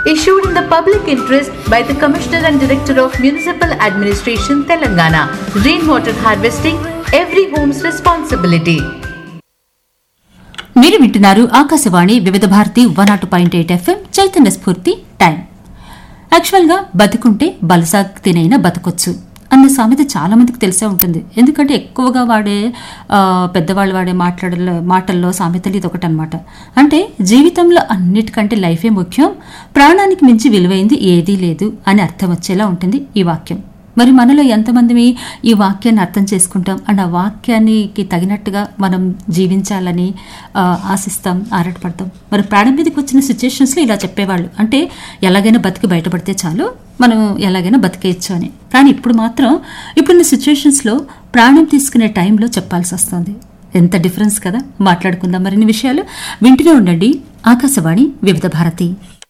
issued in the public interest by the Commissioner and Director of Municipal Administration, Telangana. Rainwater harvesting, every home's responsibility. మీరు వింటున్నారు Akashvani Vividh Bharati one nought point eight FM Chaitanya Spoorthi time యాక్చువల్గా బతుకుంటే బలసాగ్ తినైనా బతకొచ్చు అన్న సామెత చాలా మందికి తెలిసే ఉంటుంది ఎందుకంటే ఎక్కువగా వాడే ఆ, పెద్దవాళ్ళు వాడే మాట్లాడలో మాటల్లో సామెతలు ఇది ఒకటి అనమాట అంటే జీవితంలో అన్నిటికంటే లైఫే ముఖ్యం ప్రాణానికి మించి విలువైంది ఏదీ లేదు అని అర్థం వచ్చేలా ఉంటుంది ఈ వాక్యం మరి మనలో ఎంతమంది ఈ వాక్యాన్ని అర్థం చేసుకుంటాం అండ్ ఆ వాక్యానికి తగినట్టుగా మనం జీవించాలని ఆ, ఆశిస్తాం ఆరాటపడతాం మరి ప్రాణం మీదకి వచ్చిన సిచ్యుయేషన్స్లో ఇలా చెప్పేవాళ్ళు అంటే ఎలాగైనా బతికి బయటపడితే చాలు మనం ఎలాగైనా బతికేయచ్చు అని కానీ ఇప్పుడు మాత్రం ఇప్పుడున్న సిచ్యుయేషన్స్లో ప్రాణం తీసుకునే టైంలో చెప్పాల్సి వస్తుంది ఎంత డిఫరెన్స్ కదా మాట్లాడుకుందాం మరిన్ని విషయాలు వింటూనే ఉండండి ఆకాశవాణి వివిధ భారతి